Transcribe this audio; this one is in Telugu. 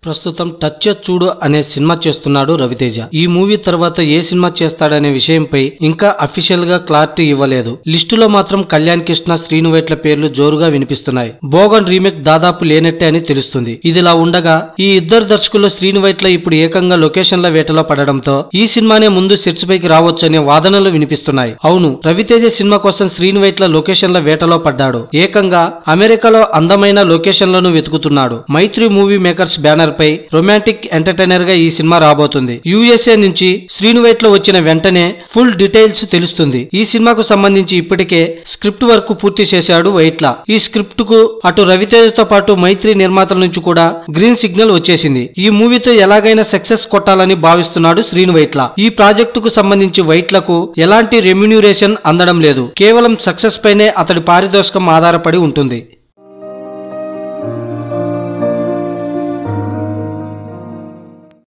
ప్రస్తుతం టచ్ చూడు అనే సినిమా చేస్తున్నాడు రవితేజ ఈ మూవీ తర్వాత ఏ సినిమా చేస్తాడనే విషయంపై ఇంకా అఫీషియల్ గా క్లారిటీ ఇవ్వలేదు లిస్టులో మాత్రం కళ్యాణ్ కృష్ణ శ్రీనువైట్ల పేర్లు జోరుగా వినిపిస్తున్నాయి బోగన్ రీమేక్ దాదాపు లేనట్టే అని తెలుస్తుంది ఇదిలా ఉండగా ఈ ఇద్దరు దర్శకుల్లో శ్రీనువైట్ల ఇప్పుడు ఏకంగా లొకేషన్ల వేటలో పడడంతో ఈ సినిమానే ముందు సెట్స్ పైకి రావచ్చు అనే వాదనలు వినిపిస్తున్నాయి అవును రవితేజ సినిమా కోసం శ్రీనువైట్ల లొకేషన్ల వేటలో పడ్డాడు ఏకంగా అమెరికాలో అందమైన లొకేషన్లను వెతుకుతున్నాడు మైత్రి మూవీ మేకర్స్ బ్యానర్ పై రొమాంటిక్ ఎంటర్టైనర్ గా ఈ సినిమా రాబోతుంది యుఎస్ఏ నుంచి శ్రీనువైట్ లో వచ్చిన వెంటనే ఫుల్ డీటెయిల్స్ తెలుస్తుంది ఈ సినిమాకు సంబంధించి ఇప్పటికే స్క్రిప్ట్ వర్క్ పూర్తి చేశాడు వైట్ల ఈ స్క్రిప్ట్ కు అటు రవితేజతో పాటు మైత్రి నిర్మాతల నుంచి కూడా గ్రీన్ సిగ్నల్ వచ్చేసింది ఈ మూవీతో ఎలాగైనా సక్సెస్ కొట్టాలని భావిస్తున్నాడు శ్రీను వైట్ల ఈ ప్రాజెక్టుకు సంబంధించి వైట్లకు ఎలాంటి రెమ్యూనరేషన్ అందడం లేదు కేవలం సక్సెస్ పైనే అతడి పారితోషికం ఆధారపడి ఉంటుంది